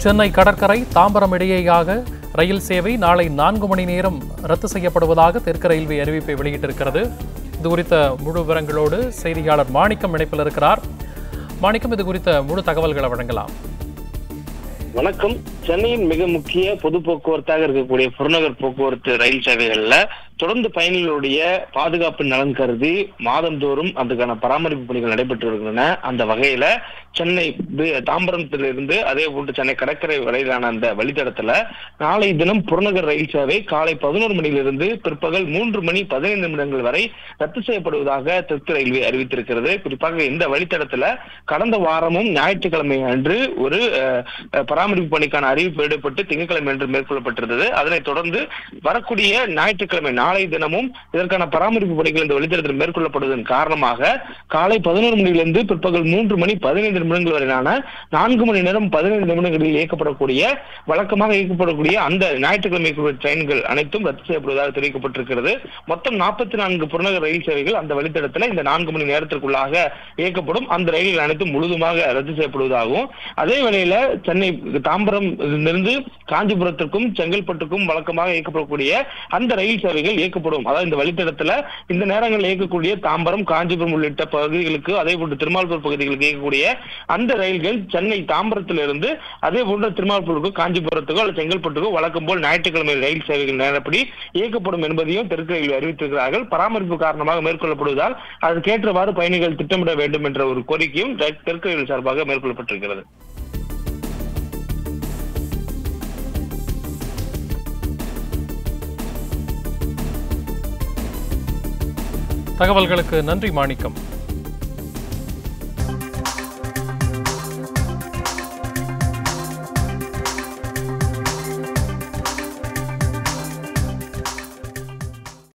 சென்னை கடற்கரை தாம்பரம் இடையேயாக ரயில் சேவை நாளை நான்கு மணி நேரம் ரத்து செய்யப்படுவதாக தெற்கு ரயில்வே அறிவிப்பை வெளியிட்டிருக்கிறது இது குறித்த முழு விவரங்களோடு செய்தியாளர் மாணிக்கம் இணைப்பில் இருக்கிறார் மாணிக்கம் இது குறித்த முழு தகவல்களை வழங்கலாம் வணக்கம் சென்னையின் மிக முக்கிய பொது போக்குவரத்தாக இருக்கக்கூடிய புறநகர் போக்குவரத்து ரயில் சேவைகள்ல தொடர்ந்து பயணிகளுடைய பாதுகாப்பு நலன் கருதி மாதந்தோறும் அதுக்கான பராமரிப்பு பணிகள் நடைபெற்று வருகின்றன அந்த வகையில சென்னை பி- தாம்பரத்திலிருந்து அதே போன்று சென்னை கடற்கரை வரையிலான அந்த வழித்தடத்துல நாளை தினம் புறநகர் ரயில் சேவை காலை பதினோரு மணியிலிருந்து பிற்பகல் மூன்று மணி பதினைந்து நிமிடங்கள் வரை ரத்து செய்யப்படுவதாக தெற்கு ரயில்வே அறிவித்திருக்கிறது குறிப்பாக இந்த வழித்தடத்துல கடந்த வாரமும் ஞாயிற்றுக்கிழமை அன்று ஒரு அஹ், அஹ், பராமரிப்பு பணிக்கான அறிவிப்பு வெளியிடப்பட்டு திங்கட்கிழமை அன்று மேற்கொள்ளப்பட்டிருந்தது அதனைத் தொடர்ந்து வரக்கூடிய ஞாயிற்றுக்கிழமை நாளை தினமும் இதற்கான பராமரிப்பு பணிகள் இந்த வழித்தடத்தில் மேற்கொள்ளப்படுவதன் காரணமாக காலை பதினோரு மணியிலிருந்து பிற்பகல் மூன்று மணி பதினைந்து நிமிடங்கள் வரையிலான நான்கு மணி நேரம் பதினைந்து நிமிடங்களில் இயக்கப்படக்கூடிய வழக்கமாக இயக்கப்படக்கூடிய அந்த ஞாயிற்றுக்கிழமை ட்ரெயின்கள் அனைத்தும் ரத்து செய்யப்படுவதாக தெரிவிக்கப்பட்டிருக்கிறது மொத்தம் நாற்பத்தி நான்கு புறநகர் ரயில் சேவைகள் அந்த வழித்தடத்தில் இந்த நான்கு மணி நேரத்திற்குள்ளாக இயக்கப்படும் அந்த ரயில்கள் அனைத்தும் முழுதுமாக ரத்து செய்யப்படுவதாகவும் அதே வேளையில சென்னை தாம்பரம் இருந்து காஞ்சிபுரத்திற்கும் செங்கல்பட்டுக்கும் வழக்கமாக இயக்கப்படக்கூடிய அந்த ரயில் சேவைகள் இயக்கப்படும் அதாவது இந்த வழித்தடத்துல இந்த நேரங்களில் இயக்கக்கூடிய தாம்பரம் காஞ்சிபுரம் உள்ளிட்ட பகுதிகளுக்கு அதே போன்று திருமால்பூர் பகுதிகளுக்கு இயக்கக்கூடிய அந்த ரயில்கள் சென்னை தாம்பரத்திலிருந்து அதே போன்று திருமால்பூருக்கு காஞ்சிபுரத்துக்கோ அல்லது செங்கல்பட்டுக்கோ வழக்கம் போல் ஞாயிற்றுக்கிழமை ரயில் சேவைகள் நேரப்படி இயக்கப்படும் என்பதையும் தெற்கு ரயில் அறிவித்திருக்கிறார்கள் பராமரிப்பு காரணமாக மேற்கொள்ளப்படுவதால் அதற்கேற்றவாறு பயணிகள் திட்டமிட வேண்டும் என்ற ஒரு கோரிக்கையும் தெ- தெற்கு ரயில் சார்பாக மேற்கொள்ளப்பட்டிருக்கிறது தகவல்களுக்கு நன்றி மாணிக்கம்